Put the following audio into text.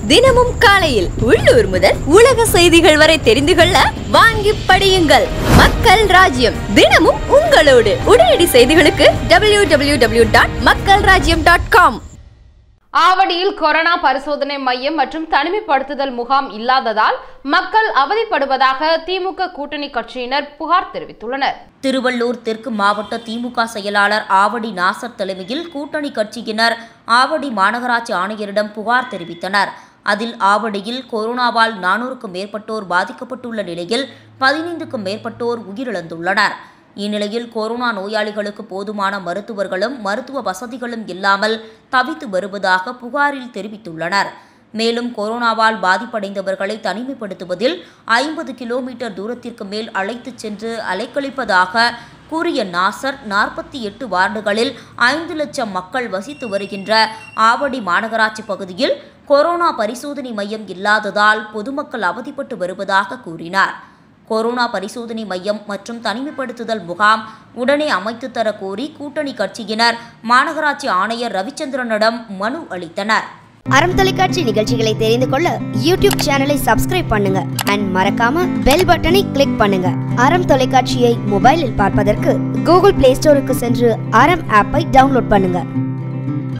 தினமும் காலையில் உள்ளூர் முதல் உலக செய்திகள் வரை தெரிந்து கொள்ள வாங்கி படியுங்கள் மக்கள் ராஜ்யம் தினமும் உங்களோடு உடனடி செய்திகளுக்கு டபிள்யூ டபிள்யூ டபிள்யூ டாட் மக்கள் ராஜ்யம் டாட் காம் ஆவடியில் கொரோனா பரிசோதனை மையம் மற்றும் தனிமைப்படுத்துதல் முகாம் இல்லாததால் மக்கள் அவதிப்படுவதாக திமுக கூட்டணி கட்சியினர் புகார் தெரிவித்துள்ளனர் திருவள்ளூர் தெற்கு மாவட்ட திமுக செயலாளர் ஆவடி நாசர் தலைமையில் கூட்டணி கட்சியினர் ஆவடி மாநகராட்சி ஆணையரிடம் புகார் தெரிவித்தனர் அதில் ஆவடியில் கொரோனாவால் நானூறுக்கும் மேற்பட்டோர் பாதிக்கப்பட்டுள்ள நிலையில் பதினைந்துக்கும் மேற்பட்டோர் உயிரிழந்துள்ளனர் இந்நிலையில் கொரோனா நோயாளிகளுக்கு போதுமான மருத்துவர்களும் மருத்துவ வசதிகளும் இல்லாமல் தவித்து வருவதாக புகாரில் தெரிவித்துள்ளனர் மேலும் கொரோனாவால் பாதிப்படைந்தவர்களை தனிமைப்படுத்துவதில் ஐம்பது கிலோமீட்டர் தூரத்திற்கு மேல் அழைத்துச் சென்று அலைக்கழிப்பதாக கூறிய நாசர் நாற்பத்தி எட்டு வார்டுகளில் ஐந்து லட்சம் மக்கள் வசித்து வருகின்ற ஆவடி மாநகராட்சி பகுதியில் கொரோனா பரிசோதனை மையம் இல்லாததால் பொதுமக்கள் அவதிப்பட்டு வருவதாக கூறினார் கொரோனா பரிசோதனை மையம் மற்றும் தனிமைப்படுத்துதல் முகாம் உடனே அமைத்து தர கோரி கூட்டணி கட்சியினர் மாநகராட்சி ஆணையர் ரவிச்சந்திரனிடம் மனு அளித்தனர் அறம் தொலைக்காட்சி நிகழ்ச்சிகளை தெரிந்து கொள்ள யூடியூப் சேனலை சப்ஸ்கிரைப் பண்ணுங்க அண்ட் மறக்காம பெல் பட்டனை கிளிக் பண்ணுங்க அறம் தொலைக்காட்சியை மொபைலில் பார்ப்பதற்கு கூகுள் பிளே ஸ்டோருக்கு சென்று அறம் ஆப்பை டவுன்லோட் பண்ணுங்க